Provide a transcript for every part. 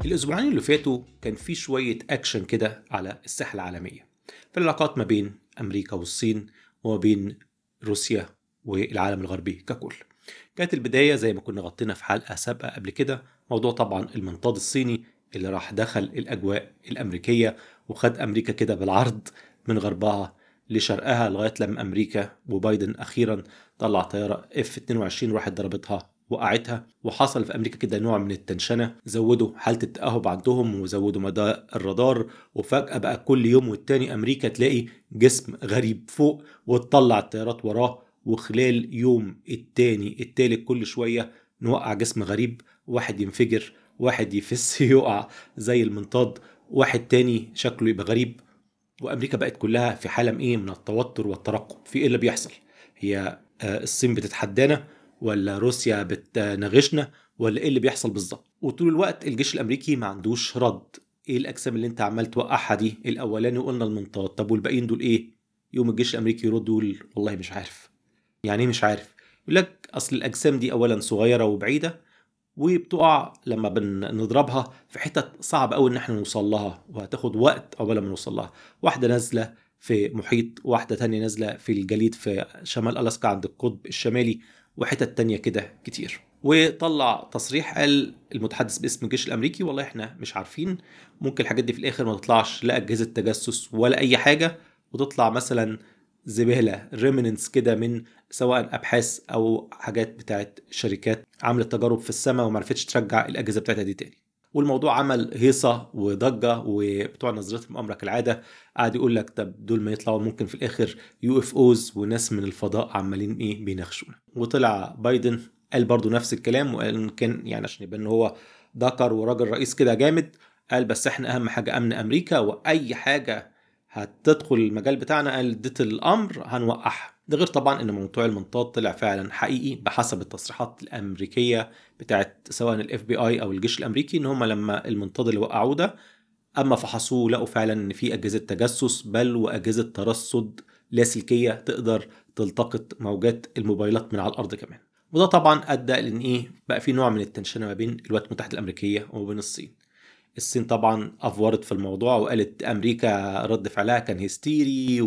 الأسبوعين اللي فاتوا كان في شوية أكشن كده على الساحة العالمية في العلاقات ما بين أمريكا والصين وما بين روسيا والعالم الغربي ككل كانت البداية زي ما كنا غطينا في حلقة سابقة قبل كده موضوع طبعا المنطاد الصيني اللي راح دخل الأجواء الأمريكية وخد أمريكا كده بالعرض من غربها لشرقها لغاية لما أمريكا وبايدن أخيرا طلع طيارة اف 22 راحت ضربتها وقعتها وحصل في امريكا كده نوع من التنشنه زودوا حاله التاهب عندهم وزودوا مدى الرادار وفجاه بقى كل يوم والتاني امريكا تلاقي جسم غريب فوق وتطلع الطيارات وراه وخلال يوم التاني التالت كل شويه نوقع جسم غريب واحد ينفجر واحد يفس يقع زي المنطاد واحد تاني شكله يبقى غريب وامريكا بقت كلها في حاله ايه من التوتر والترقب في ايه اللي بيحصل هي الصين بتتحدانا ولا روسيا بتناغشنا ولا ايه اللي بيحصل بالظبط وطول الوقت الجيش الامريكي ما عندوش رد ايه الاجسام اللي انت عمال توقعها دي الاولاني قلنا المنطاد طب والباقيين دول ايه يوم الجيش الامريكي يرد يقول والله مش عارف يعني ايه مش عارف يقول لك اصل الاجسام دي اولا صغيره وبعيده وبتقع لما بنضربها في حتت صعب قوي ان احنا نوصل لها وهتاخد وقت اول ما نوصل لها واحده نازله في محيط واحده تانية نازله في الجليد في شمال الاسكا عند القطب الشمالي وحتت تانية كده كتير وطلع تصريح قال المتحدث باسم الجيش الامريكي والله احنا مش عارفين ممكن الحاجات دي في الاخر ما تطلعش لا اجهزه تجسس ولا اي حاجه وتطلع مثلا زباله ريمننس كده من سواء ابحاث او حاجات بتاعت شركات عملت تجارب في السماء وما عرفتش ترجع الاجهزه بتاعتها دي تاني والموضوع عمل هيصه وضجه وبتوع نظريه المؤامره كالعاده قعد يقول لك طب دول ما يطلعوا ممكن في الاخر يو اف اوز وناس من الفضاء عمالين ايه بيناقشونا وطلع بايدن قال برضو نفس الكلام وقال كان يعني عشان يبقى ان هو ذكر وراجل رئيس كده جامد قال بس احنا اهم حاجه امن امريكا واي حاجه هتدخل المجال بتاعنا قال اديت الامر هنوقعها ده غير طبعا ان موضوع المنطاد طلع فعلا حقيقي بحسب التصريحات الامريكيه بتاعت سواء الاف بي اي او الجيش الامريكي ان هم لما المنطاد اللي وقعوه ده اما فحصوه لقوا فعلا ان في اجهزه تجسس بل واجهزه ترصد لاسلكيه تقدر تلتقط موجات الموبايلات من على الارض كمان وده طبعا ادى لان ايه بقى في نوع من التنشنه ما بين الولايات المتحده الامريكيه وما بين الصين الصين طبعا افورت في الموضوع وقالت امريكا رد فعلها كان هستيري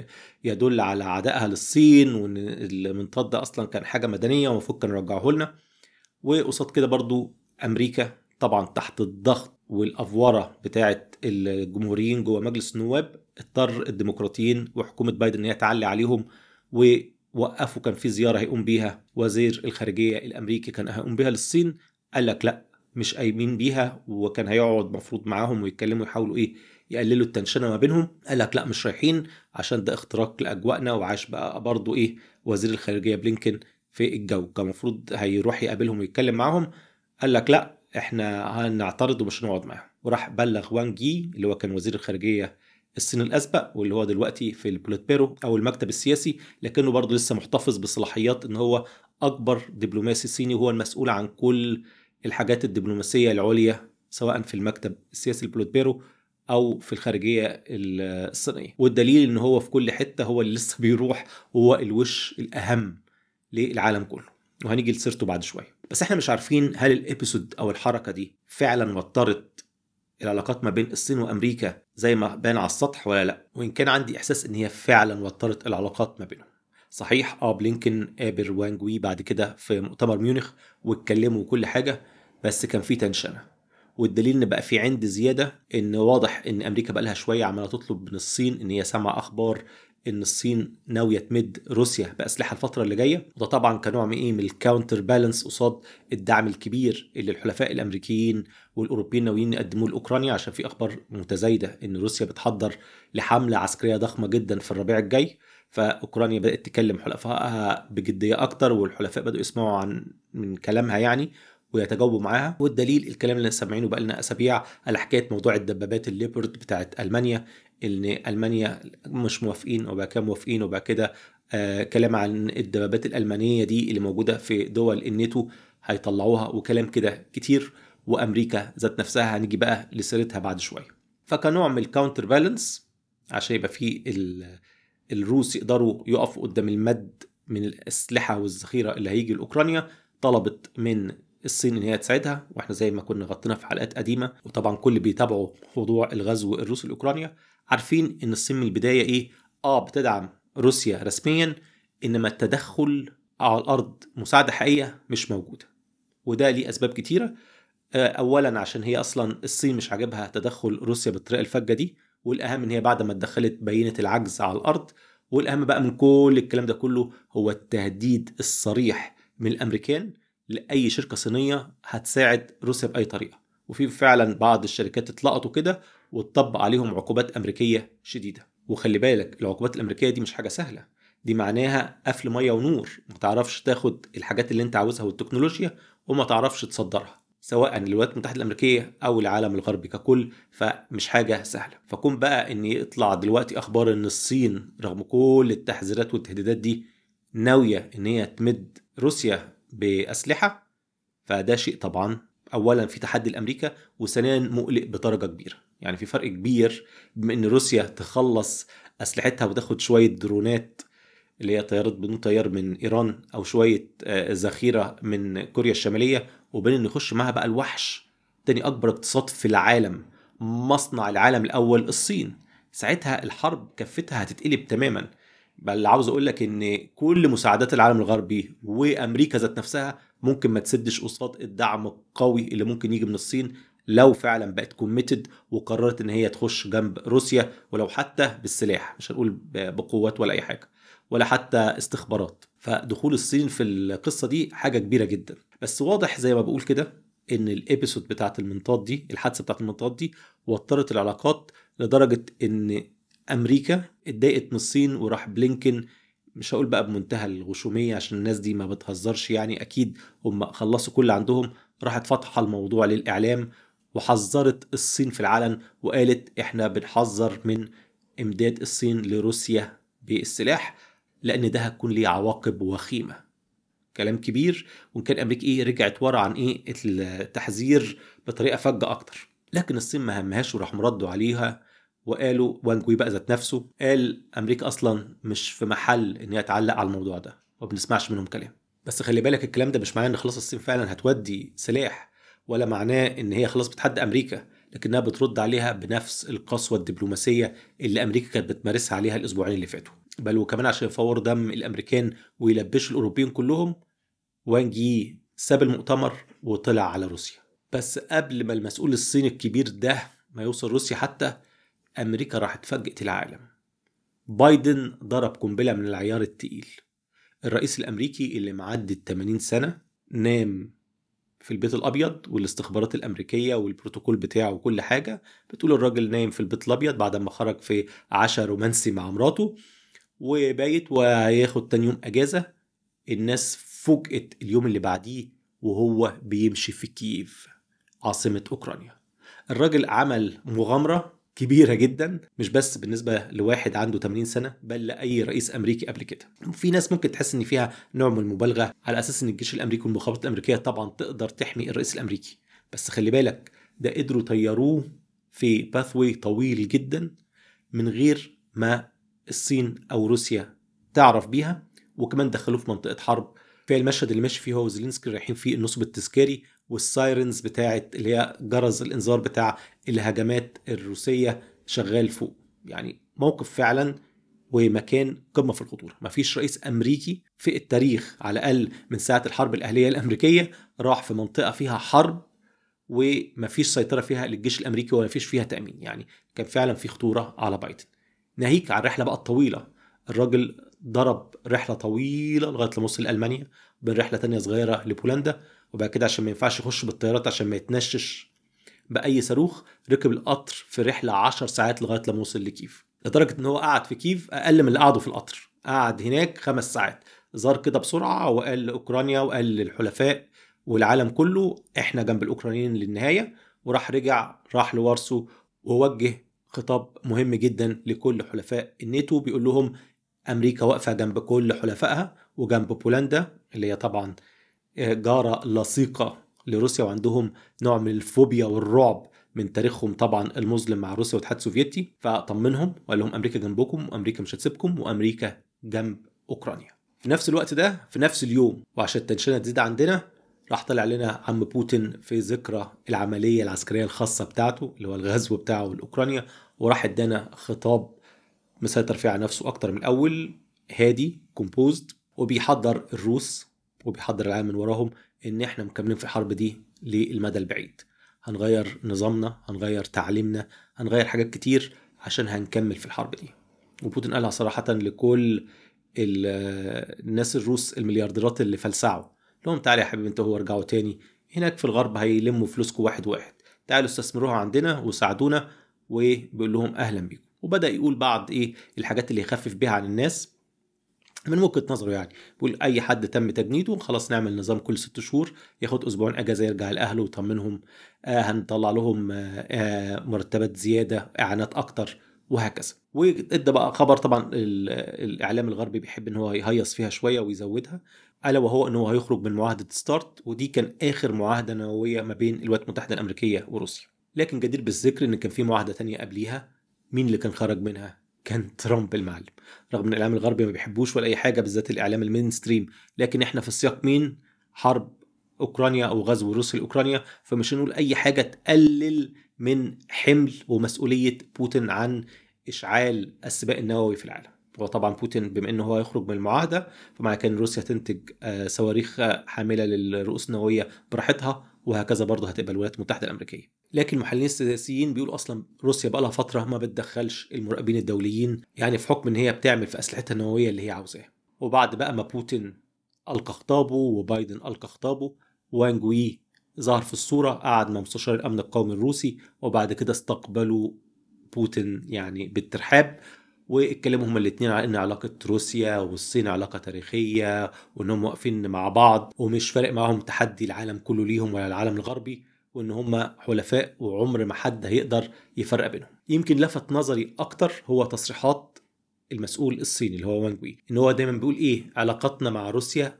ويدل على عدائها للصين وان المنطاد ده اصلا كان حاجه مدنيه ومفروض كانوا يرجعوه لنا وقصاد كده برضو امريكا طبعا تحت الضغط والافوره بتاعه الجمهوريين جوه مجلس النواب اضطر الديمقراطيين وحكومه بايدن ان هي تعلي عليهم ووقفوا كان في زياره هيقوم بيها وزير الخارجيه الامريكي كان هيقوم بيها للصين قال لك لا مش قايمين بيها وكان هيقعد مفروض معاهم ويتكلموا يحاولوا ايه يقللوا التنشنه ما بينهم قال لك لا مش رايحين عشان ده اختراق لاجواءنا وعاش بقى برضه ايه وزير الخارجيه بلينكن في الجو كان المفروض هيروح يقابلهم ويتكلم معاهم قال لك لا احنا هنعترض ومش هنقعد معاهم وراح بلغ وانج يي اللي هو كان وزير الخارجيه الصين الاسبق واللي هو دلوقتي في البوليت بيرو او المكتب السياسي لكنه برضه لسه محتفظ بصلاحيات ان هو اكبر دبلوماسي صيني وهو المسؤول عن كل الحاجات الدبلوماسيه العليا سواء في المكتب السياسي البوليت بيرو او في الخارجيه الصينيه والدليل ان هو في كل حته هو اللي لسه بيروح وهو الوش الاهم للعالم كله وهنيجي لسيرته بعد شويه بس احنا مش عارفين هل الابيسود او الحركه دي فعلا وترت العلاقات ما بين الصين وامريكا زي ما بان على السطح ولا لا وان كان عندي احساس ان هي فعلا وترت العلاقات ما بينهم صحيح اه بلينكن قابل وانج وي بعد كده في مؤتمر ميونخ واتكلموا وكل حاجه بس كان في تنشنه والدليل ان بقى في عند زياده ان واضح ان امريكا بقى لها شويه عماله تطلب من الصين ان هي سامعه اخبار ان الصين ناويه تمد روسيا باسلحه الفتره اللي جايه وده طبعا كنوع من ايه من الكاونتر بالانس قصاد الدعم الكبير اللي الحلفاء الامريكيين والاوروبيين ناويين يقدموه لاوكرانيا عشان في اخبار متزايده ان روسيا بتحضر لحمله عسكريه ضخمه جدا في الربيع الجاي فاوكرانيا بدات تكلم حلفائها بجديه اكتر والحلفاء بداوا يسمعوا عن من كلامها يعني ويتجاوبوا معاها والدليل الكلام اللي سامعينه بقى لنا اسابيع على حكايه موضوع الدبابات الليبرد بتاعت المانيا ان المانيا مش موافقين وبعد كده موافقين وبعد كده آه كلام عن الدبابات الالمانيه دي اللي موجوده في دول الناتو هيطلعوها وكلام كده كتير وامريكا ذات نفسها هنيجي بقى لسيرتها بعد شويه فكنوع من الكاونتر بالانس عشان يبقى في الروس يقدروا يقفوا قدام المد من الاسلحه والذخيره اللي هيجي لاوكرانيا طلبت من الصين ان هي تساعدها واحنا زي ما كنا غطينا في حلقات قديمه وطبعا كل اللي بيتابعوا موضوع الغزو الروسي لاوكرانيا عارفين ان الصين من البدايه ايه اه بتدعم روسيا رسميا انما التدخل على الارض مساعده حقيقيه مش موجوده وده ليه اسباب كتيره آه، اولا عشان هي اصلا الصين مش عاجبها تدخل روسيا بالطريقه الفجه دي والاهم ان هي بعد ما اتدخلت بينت العجز على الارض والاهم بقى من كل الكلام ده كله هو التهديد الصريح من الامريكان لاي شركه صينيه هتساعد روسيا باي طريقه وفي فعلا بعض الشركات اتلقطوا كده واتطبق عليهم عقوبات امريكيه شديده وخلي بالك العقوبات الامريكيه دي مش حاجه سهله دي معناها قفل ميه ونور ما تعرفش تاخد الحاجات اللي انت عاوزها والتكنولوجيا وما تعرفش تصدرها سواء للولايات المتحده الامريكيه او العالم الغربي ككل فمش حاجه سهله فكون بقى ان يطلع دلوقتي اخبار ان الصين رغم كل التحذيرات والتهديدات دي ناويه ان هي تمد روسيا باسلحه فده شيء طبعا اولا في تحدي لامريكا وثانيا مقلق بدرجه كبيره يعني في فرق كبير بما ان روسيا تخلص اسلحتها وتاخد شويه درونات اللي هي طيارات بدون طيار من ايران او شويه آه، ذخيره من كوريا الشماليه وبين ان يخش معاها بقى الوحش تاني اكبر اقتصاد في العالم مصنع العالم الاول الصين ساعتها الحرب كفتها هتتقلب تماما بل عاوز اقول لك ان كل مساعدات العالم الغربي وامريكا ذات نفسها ممكن ما تسدش قصاد الدعم القوي اللي ممكن يجي من الصين لو فعلا بقت كوميتد وقررت ان هي تخش جنب روسيا ولو حتى بالسلاح مش هنقول بقوات ولا اي حاجه ولا حتى استخبارات فدخول الصين في القصه دي حاجه كبيره جدا بس واضح زي ما بقول كده ان الابيسود بتاعت المنطاد دي الحادثه بتاعت المنطاد دي وترت العلاقات لدرجه ان امريكا اتضايقت من الصين وراح بلينكن مش هقول بقى بمنتهى الغشوميه عشان الناس دي ما بتهزرش يعني اكيد هم خلصوا كل عندهم راحت فاتحه الموضوع للاعلام وحذرت الصين في العلن وقالت احنا بنحذر من امداد الصين لروسيا بالسلاح لان ده هتكون ليه عواقب وخيمه كلام كبير وان كان امريكا ايه رجعت ورا عن ايه التحذير بطريقه فجه اكتر لكن الصين ما همهاش وراحوا ردوا عليها وقالوا وانجوي بقى ذات نفسه قال امريكا اصلا مش في محل ان هي تعلق على الموضوع ده وما بنسمعش منهم كلام بس خلي بالك الكلام ده مش معناه ان خلاص الصين فعلا هتودي سلاح ولا معناه ان هي خلاص بتحدى امريكا لكنها بترد عليها بنفس القسوه الدبلوماسيه اللي امريكا كانت بتمارسها عليها الاسبوعين اللي فاتوا بل وكمان عشان يفور دم الامريكان ويلبشوا الاوروبيين كلهم وانج يي ساب المؤتمر وطلع على روسيا بس قبل ما المسؤول الصيني الكبير ده ما يوصل روسيا حتى امريكا راحت فاجئت العالم بايدن ضرب قنبله من العيار التقيل الرئيس الامريكي اللي معدي ال 80 سنه نام في البيت الابيض والاستخبارات الامريكيه والبروتوكول بتاعه وكل حاجه بتقول الراجل نايم في البيت الابيض بعد ما خرج في عشاء رومانسي مع مراته وبايت وهياخد تاني يوم اجازه الناس فوجئت اليوم اللي بعديه وهو بيمشي في كييف عاصمه اوكرانيا الراجل عمل مغامره كبيره جدا مش بس بالنسبه لواحد عنده 80 سنه بل لاي رئيس امريكي قبل كده في ناس ممكن تحس ان فيها نوع من المبالغه على اساس ان الجيش الامريكي والمخابرات الامريكيه طبعا تقدر تحمي الرئيس الامريكي بس خلي بالك ده قدروا طيروه في باثوي طويل جدا من غير ما الصين او روسيا تعرف بيها وكمان دخلوه في منطقه حرب في المشهد اللي ماشي فيه هو وزيلينسكي رايحين فيه النصب التذكاري والسايرنز بتاعت اللي هي جرس الانذار بتاع الهجمات الروسيه شغال فوق يعني موقف فعلا ومكان قمه في الخطوره مفيش رئيس امريكي في التاريخ على الاقل من ساعه الحرب الاهليه الامريكيه راح في منطقه فيها حرب ومفيش سيطره فيها للجيش الامريكي ولا فيش فيها تامين يعني كان فعلا في خطوره على بايدن ناهيك عن الرحله بقى الطويله الراجل ضرب رحله طويله لغايه لما وصل المانيا بين رحله تانية صغيره لبولندا وبعد كده عشان ما ينفعش يخش بالطيارات عشان ما يتنشش باي صاروخ ركب القطر في رحله 10 ساعات لغايه لما وصل لكيف لدرجه ان هو قعد في كيف اقل من اللي قعدوا في القطر قعد هناك خمس ساعات زار كده بسرعه وقال لاوكرانيا وقال للحلفاء والعالم كله احنا جنب الاوكرانيين للنهايه وراح رجع راح لوارسو ووجه خطاب مهم جدا لكل حلفاء الناتو بيقول لهم امريكا واقفه جنب كل حلفائها وجنب بولندا اللي هي طبعا جاره لصيقه لروسيا وعندهم نوع من الفوبيا والرعب من تاريخهم طبعا المظلم مع روسيا والاتحاد السوفيتي فطمنهم وقال لهم امريكا جنبكم وامريكا مش هتسيبكم وامريكا جنب اوكرانيا في نفس الوقت ده في نفس اليوم وعشان التنشنه تزيد عندنا راح طلع لنا عم بوتين في ذكرى العمليه العسكريه الخاصه بتاعته اللي هو الغزو بتاعه لاوكرانيا وراح ادانا خطاب مسيطر فيه على نفسه اكتر من الاول هادي كومبوزد وبيحضر الروس وبيحضر العالم من وراهم ان احنا مكملين في الحرب دي للمدى البعيد هنغير نظامنا هنغير تعليمنا هنغير حاجات كتير عشان هنكمل في الحرب دي وبوتين قالها صراحة لكل الناس الروس المليارديرات اللي فلسعوا لهم تعالى يا حبيبي انتوا هو ارجعوا تاني هناك في الغرب هيلموا فلوسكم واحد واحد تعالوا استثمروها عندنا وساعدونا وبيقول لهم اهلا بيكم وبدا يقول بعض ايه الحاجات اللي يخفف بيها عن الناس من وجهه نظره يعني بيقول اي حد تم تجنيده خلاص نعمل نظام كل ست شهور ياخد اسبوعين اجازه يرجع لاهله ويطمنهم آه هنطلع لهم آه آه مرتبات زياده اعانات اكتر وهكذا وادى بقى خبر طبعا الاعلام الغربي بيحب ان هو يهيص فيها شويه ويزودها الا وهو ان هو هيخرج من معاهده ستارت ودي كان اخر معاهده نوويه ما بين الولايات المتحده الامريكيه وروسيا لكن جدير بالذكر ان كان في معاهده تانية قبليها مين اللي كان خرج منها كان ترامب المعلم رغم ان الاعلام الغربي ما بيحبوش ولا اي حاجه بالذات الاعلام المين ستريم لكن احنا في السياق مين حرب اوكرانيا او غزو روسيا لاوكرانيا فمش هنقول اي حاجه تقلل من حمل ومسؤوليه بوتين عن اشعال السباق النووي في العالم وطبعا بوتين بما انه هو يخرج من المعاهده فمعنى كان روسيا تنتج صواريخ حامله للرؤوس النوويه براحتها وهكذا برضه هتبقى الولايات المتحده الامريكيه لكن المحللين السياسيين بيقولوا اصلا روسيا بقى لها فتره ما بتدخلش المراقبين الدوليين يعني في حكم ان هي بتعمل في اسلحتها النوويه اللي هي عاوزاها وبعد بقى ما بوتين القى خطابه وبايدن القى خطابه وانج وي ظهر في الصوره قعد مع مستشار الامن القومي الروسي وبعد كده استقبلوا بوتين يعني بالترحاب واتكلموا هما الاثنين على ان علاقه روسيا والصين علاقه تاريخيه وانهم واقفين مع بعض ومش فارق معاهم تحدي العالم كله ليهم ولا العالم الغربي وان هم حلفاء وعمر ما حد هيقدر يفرق بينهم يمكن لفت نظري اكتر هو تصريحات المسؤول الصيني اللي هو وانج وي ان هو دايما بيقول ايه علاقتنا مع روسيا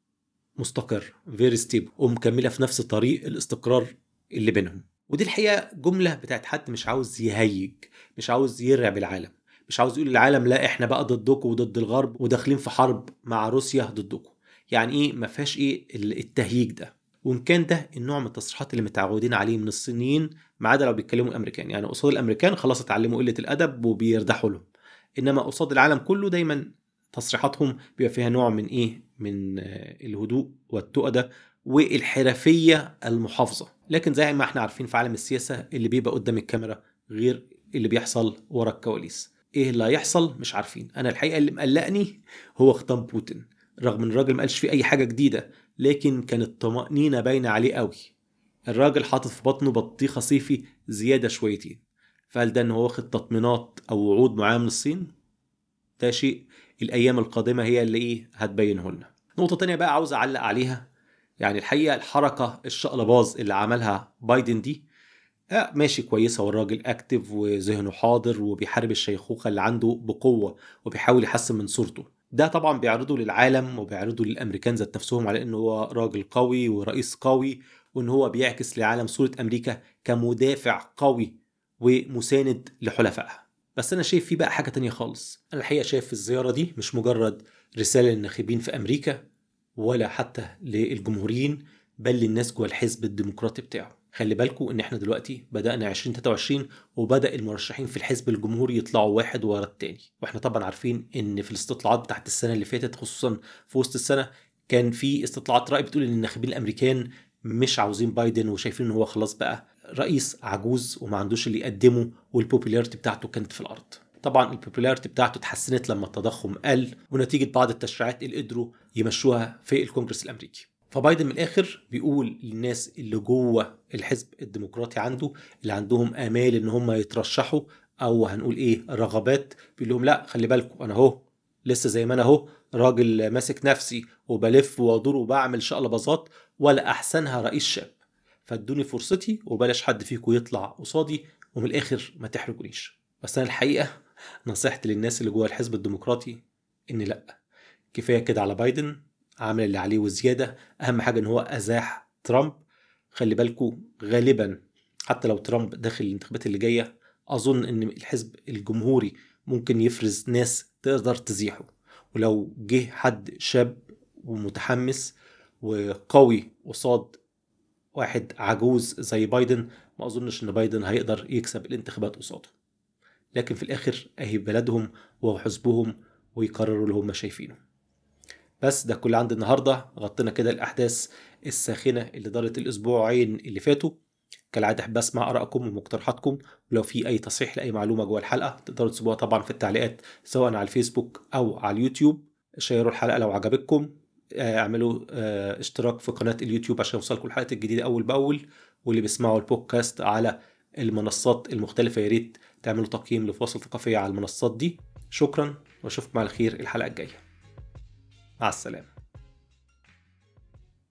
مستقر فيري ستيبل ومكمله في نفس طريق الاستقرار اللي بينهم ودي الحقيقه جمله بتاعت حد مش عاوز يهيج مش عاوز يرعب العالم مش عاوز يقول للعالم لا احنا بقى ضدكم وضد الغرب وداخلين في حرب مع روسيا ضدكم يعني ايه ما فيهاش ايه التهييج ده وان كان ده النوع من التصريحات اللي متعودين عليه من الصينيين ما عدا لو بيتكلموا الامريكان يعني قصاد الامريكان خلاص اتعلموا قله الادب وبيردحوا لهم انما قصاد العالم كله دايما تصريحاتهم بيبقى فيها نوع من ايه من الهدوء والتؤدة والحرفية المحافظة لكن زي ما احنا عارفين في عالم السياسة اللي بيبقى قدام الكاميرا غير اللي بيحصل ورا الكواليس ايه اللي هيحصل مش عارفين انا الحقيقة اللي مقلقني هو ختام بوتين رغم ان الراجل ما قالش فيه اي حاجة جديدة لكن كانت طمأنينة باينة عليه قوي الراجل حاطط في بطنه بطيخة صيفي زيادة شويتين فهل ده ان هو واخد تطمينات او وعود معينة من الصين ده شيء الايام القادمة هي اللي ايه هتبينه لنا نقطة تانية بقى عاوز اعلق عليها يعني الحقيقة الحركة الشقلباز اللي عملها بايدن دي آه ماشي كويسة والراجل اكتف وذهنه حاضر وبيحارب الشيخوخة اللي عنده بقوة وبيحاول يحسن من صورته ده طبعا بيعرضه للعالم وبيعرضه للامريكان ذات نفسهم على انه هو راجل قوي ورئيس قوي وان هو بيعكس للعالم صورة امريكا كمدافع قوي ومساند لحلفائها بس انا شايف فيه بقى حاجة تانية خالص انا الحقيقة شايف الزيارة دي مش مجرد رسالة للناخبين في امريكا ولا حتى للجمهوريين بل للناس جوه الحزب الديمقراطي بتاعه خلي بالكم ان احنا دلوقتي بدأنا 2023 وبدأ المرشحين في الحزب الجمهوري يطلعوا واحد ورا التاني واحنا طبعا عارفين ان في الاستطلاعات بتاعت السنة اللي فاتت خصوصا في وسط السنة كان في استطلاعات رأي بتقول ان الناخبين الامريكان مش عاوزين بايدن وشايفين ان هو خلاص بقى رئيس عجوز وما عندوش اللي يقدمه والبوبولاريتي بتاعته كانت في الارض طبعا البوبولاريتي بتاعته اتحسنت لما التضخم قل ونتيجه بعض التشريعات اللي قدروا يمشوها في الكونجرس الامريكي فبايدن من الاخر بيقول للناس اللي جوه الحزب الديمقراطي عنده اللي عندهم امال ان هم يترشحوا او هنقول ايه رغبات بيقول لهم لا خلي بالكم انا اهو لسه زي ما انا اهو راجل ماسك نفسي وبلف وادور وبعمل شقلباظات ولا احسنها رئيس شاب فادوني فرصتي وبلاش حد فيكم يطلع قصادي ومن الاخر ما تحرجونيش بس انا الحقيقه نصيحتي للناس اللي جوه الحزب الديمقراطي ان لا كفايه كده على بايدن عامل اللي عليه وزياده اهم حاجه ان هو ازاح ترامب خلي بالكم غالبا حتى لو ترامب داخل الانتخابات اللي جايه اظن ان الحزب الجمهوري ممكن يفرز ناس تقدر تزيحه ولو جه حد شاب ومتحمس وقوي قصاد واحد عجوز زي بايدن ما اظنش ان بايدن هيقدر يكسب الانتخابات قصاده لكن في الاخر اهي بلدهم وحزبهم ويقرروا اللي هم شايفينه بس ده كل عندي النهارده غطينا كده الاحداث الساخنه اللي دارت الاسبوعين اللي فاتوا كالعاده احب اسمع ارائكم ومقترحاتكم ولو في اي تصحيح لاي معلومه جوه الحلقه تقدروا تسيبوها طبعا في التعليقات سواء على الفيسبوك او على اليوتيوب شيروا الحلقه لو عجبتكم اعملوا اشتراك في قناه اليوتيوب عشان يوصلكم الحلقات الجديده اول باول واللي بيسمعوا البودكاست على المنصات المختلفه يا ريت تعملوا تقييم لفواصل ثقافيه على المنصات دي شكرا واشوفكم على خير الحلقه الجايه مع السلامه